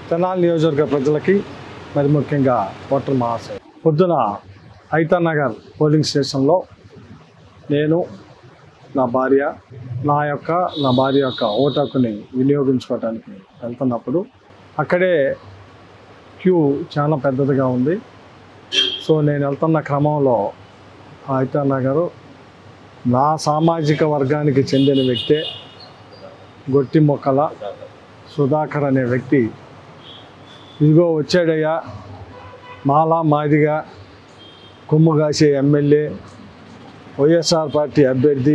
తెనాలి నియోజకవర్గ ప్రజలకి మరి ముఖ్యంగా ఓటర్ మహాశయ పొద్దున ఐతా నగర్ పోలింగ్ స్టేషన్లో నేను నా భార్య నా యొక్క నా భార్య యొక్క ఓటు హక్కుని వినియోగించుకోవడానికి వెళ్తున్నప్పుడు అక్కడే క్యూ చాలా పెద్దదిగా ఉంది సో నేను వెళ్తున్న క్రమంలో ఆ ఐతా నగరు నా సామాజిక వర్గానికి చెందిన వ్యక్తే గొట్టి మొక్కల సుధాకర్ అనే వ్యక్తి ఇదిగో వచ్చాడయ్యా మాలా మాదిగా కొమ్ము కాసే ఎమ్మెల్యే వైఎస్ఆర్ పార్టీ అభ్యర్థి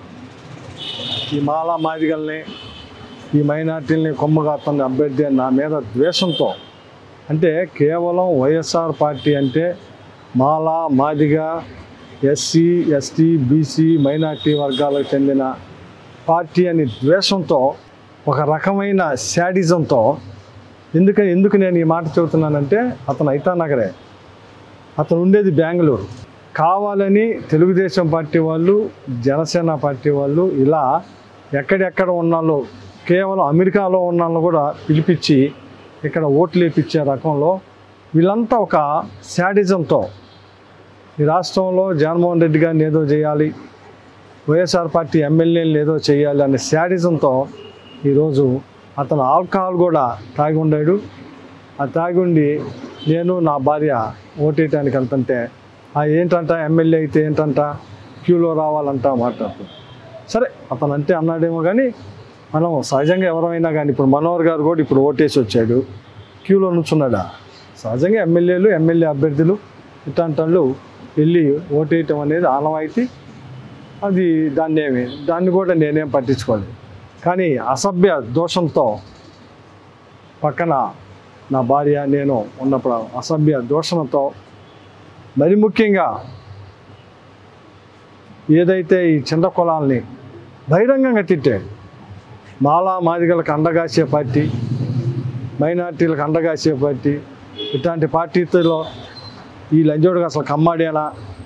ఈ మాలా మాదిగల్ని ఈ మైనార్టీలని కొమ్ము కాస్తున్న అభ్యర్థి అని నా మీద ద్వేషంతో అంటే కేవలం వైఎస్ఆర్ పార్టీ అంటే మాలా మాదిగా ఎస్సీ ఎస్టీ బీసీ మైనార్టీ వర్గాలకు చెందిన పార్టీ అని ద్వేషంతో ఒక రకమైన శాడిజంతో ఎందుకని ఎందుకు నేను ఈ మాట చెబుతున్నానంటే అతను ఐతా నగరే అతను ఉండేది బెంగళూరు కావాలని తెలుగుదేశం పార్టీ వాళ్ళు జనసేన పార్టీ వాళ్ళు ఇలా ఎక్కడెక్కడ ఉన్నాలో కేవలం అమెరికాలో ఉన్న వాళ్ళని కూడా పిలిపించి ఇక్కడ ఓట్లు వేపించే రకంలో వీళ్ళంతా ఒక శాడిజంతో ఈ రాష్ట్రంలో జగన్మోహన్ రెడ్డి గారిని ఏదో చేయాలి వైఎస్ఆర్ పార్టీ ఎమ్మెల్యేలు ఏదో చేయాలి అనే శాడిజంతో ఈరోజు అతను ఆల్కహాల్ కూడా తాగి ఉండాడు ఆ తాగి ఉండి నేను నా భార్య ఓటేయటానికి వెళ్తుంటే ఆ ఏంటంట ఎమ్మెల్యే అయితే ఏంటంట క్యూలో రావాలంట మాట్లాడుతుంది సరే అతను అంటే అన్నాడేమో కానీ మనం సహజంగా ఎవరైనా కానీ ఇప్పుడు మనోహర్ గారు కూడా ఇప్పుడు ఓటేసి వచ్చాడు క్యూలో నుంచున్నాడా సహజంగా ఎమ్మెల్యేలు ఎమ్మెల్యే అభ్యర్థులు ఇట్లాంటి వాళ్ళు వెళ్ళి ఓటేయటం అనేది ఆనవాయితీ అది దాన్ని ఏమి దాన్ని కూడా నేనేం పట్టించుకోలేదు కానీ అసభ్య దోషంతో పక్కన నా భార్య నేను ఉన్నప్పుడు అసభ్య దోషంతో మరి ముఖ్యంగా ఏదైతే ఈ చిన్న కులాల్ని బహిరంగంగా తిట్టాడు మాలా మాదిగలకు అండగాసే పార్టీ మైనార్టీలకు అండగాసే పార్టీ ఇట్లాంటి పార్టీలో ఈ లంజోడుగా అసలు కమ్మాడేనా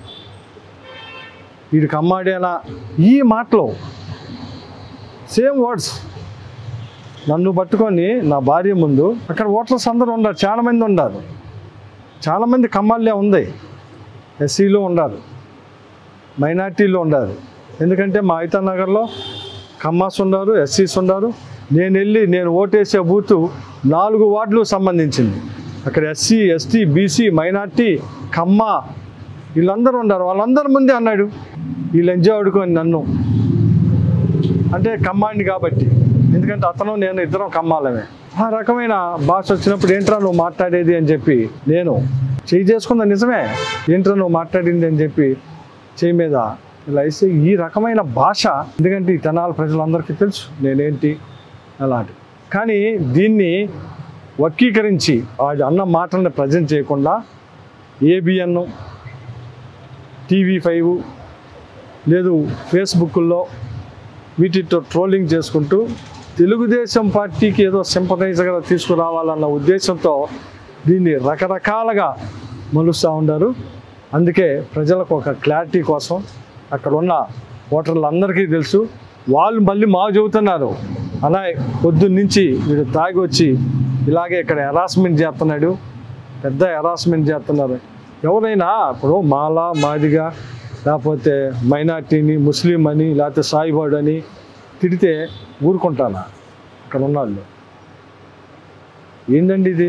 వీడు కమ్మాడేనా ఈ మాటలు సేమ్ వర్డ్స్ నన్ను పట్టుకొని నా భార్య ముందు అక్కడ ఓటర్స్ అందరూ ఉన్నారు చాలా మంది ఉన్నారు చాలామంది కమ్మాళ్ళే ఉంది ఎస్సీలో ఉన్నారు మైనార్టీలో ఉన్నారు ఎందుకంటే మా ఐతా నగర్లో కమ్మాస్ ఉన్నారు ఎస్సీస్ ఉన్నారు నేను వెళ్ళి నేను ఓటేసే బూతు నాలుగు వార్డులు సంబంధించింది అక్కడ SC ST BC minority Kamma వీళ్ళందరూ ఉన్నారు వాళ్ళందరి ముందే అన్నాడు వీళ్ళు ఎంజాయ్ ఆడుకొని నన్ను అంటే కమ్మాండి కాబట్టి ఎందుకంటే అతను నేను ఇద్దరం కమ్మాలమే ఆ రకమైన భాష వచ్చినప్పుడు ఏంట్రా నువ్వు మాట్లాడేది అని చెప్పి నేను చేయి చేసుకుందా నిజమే ఏంట్రా నువ్వు మాట్లాడింది అని చెప్పి చేయి మీద ఇలా వేస్తే ఈ రకమైన భాష ఎందుకంటే ఈ తెనాలి ప్రజలందరికీ తెలుసు నేనేంటి అలాంటి కానీ దీన్ని వర్గీకరించి వాడి అన్న మాటలను ప్రజెంట్ చేయకుండా ఏబిఎన్ టీవీ ఫైవ్ లేదు ఫేస్బుక్లో వీటితో ట్రోలింగ్ చేసుకుంటూ తెలుగుదేశం పార్టీకి ఏదో సింపటైజర్గా తీసుకురావాలన్న ఉద్దేశంతో దీన్ని రకరకాలుగా మలుస్తూ ఉన్నారు అందుకే ప్రజలకు ఒక క్లారిటీ కోసం అక్కడ ఉన్న ఓటర్లందరికీ తెలుసు వాళ్ళు మళ్ళీ మా చెబుతున్నారు అలా పొద్దున్న నుంచి వీడు తాగి వచ్చి ఇలాగే ఇక్కడ హెరాస్మెంట్ చేస్తున్నాడు పెద్ద హెరాస్మెంట్ చేస్తున్నారు ఎవరైనా ఇప్పుడు మాలా మాదిగా లేకపోతే మైనార్టీని ముస్లిం అని లేకపోతే సాయిబాడు అని తిడితే ఊరుకుంటానా ఇక్కడ ఉన్నాళ్ళు ఏందండి ఇది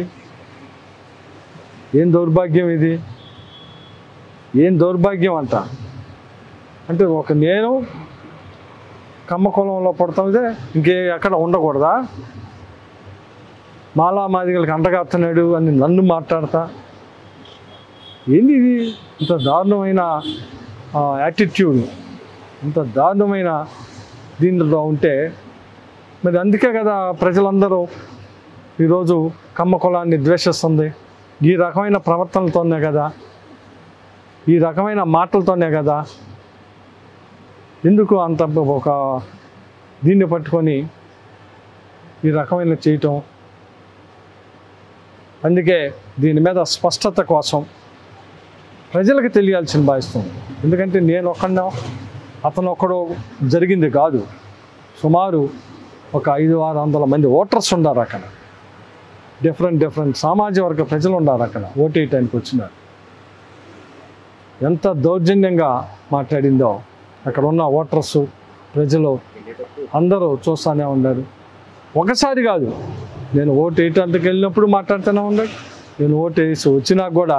ఏం దౌర్భాగ్యం ఇది ఏం దౌర్భాగ్యం అంట అంటే ఒక నేను కమ్మ కులంలో పుడతాదే ఇంకే ఎక్కడ ఉండకూడదా మాలా మాదిగలకు అంటగాస్తున్నాడు అని నన్ను మాట్లాడతా ఏంది ఇది ఇంత దారుణమైన యాటిట్యూడ్ ఇంత దారుణమైన దీనిలో ఉంటే మరి అందుకే కదా ప్రజలందరూ ఈరోజు కమ్మ కులాన్ని ద్వేషిస్తుంది ఈ రకమైన ప్రవర్తనలతోనే కదా ఈ రకమైన మాటలతోనే కదా ఎందుకు అంత ఒక దీన్ని పట్టుకొని ఈ రకమైన చేయటం అందుకే దీని మీద స్పష్టత కోసం ప్రజలకు తెలియాల్సిన భావిస్తుంది ఎందుకంటే నేను ఒక్కడో అతను ఒక్కడో జరిగింది కాదు సుమారు ఒక ఐదు ఆరు వందల మంది ఓటర్స్ ఉన్నారు అక్కడ డిఫరెంట్ డిఫరెంట్ సామాజిక వర్గ ప్రజలు ఉన్నారు అక్కడ ఓటేయటానికి వచ్చినారు ఎంత దౌర్జన్యంగా మాట్లాడిందో అక్కడ ఉన్న ఓటర్స్ ప్రజలు అందరూ చూస్తూనే ఉన్నారు ఒకసారి కాదు నేను ఓటు వేయటానికి వెళ్ళినప్పుడు మాట్లాడుతూనే ఉన్నాడు నేను ఓటు వేసి వచ్చినా కూడా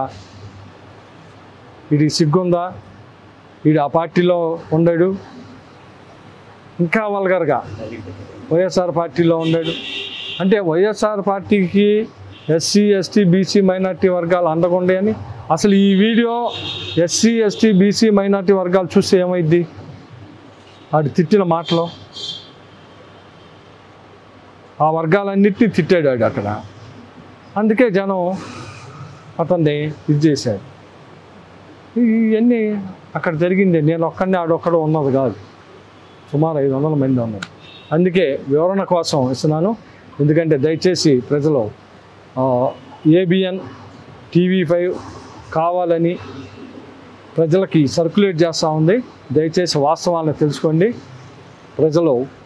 ఇది సిగ్గుందా వీడు ఆ పార్టీలో ఉండడు ఇంకా వల్గర్గా వైఎస్ఆర్ పార్టీలో ఉన్నాడు అంటే వైఎస్ఆర్ పార్టీకి ఎస్సీ ఎస్టీ బీసీ మైనార్టీ వర్గాలు అందకుండే అని అసలు ఈ video SC ST BC minority వర్గాలు చూస్తే ఏమైద్ది వాడు తిట్టిన మాటలు ఆ వర్గాలన్నిటినీ తిట్టాడు వాడు అక్కడ అందుకే జనం అతన్ని ఇది చేశాడు ఇవన్నీ అక్కడ జరిగింది నేను ఒక్కడిని ఆడొక్కడు ఉన్నది కాదు సుమారు ఐదు వందల మంది ఉన్నారు అందుకే వివరణ కోసం ఇస్తున్నాను ఎందుకంటే దయచేసి ప్రజలు ఏబిఎన్ టీవీ ఫైవ్ కావాలని ప్రజలకి సర్క్యులేట్ చేస్తూ ఉంది దయచేసి వాస్తవాలను తెలుసుకోండి ప్రజలు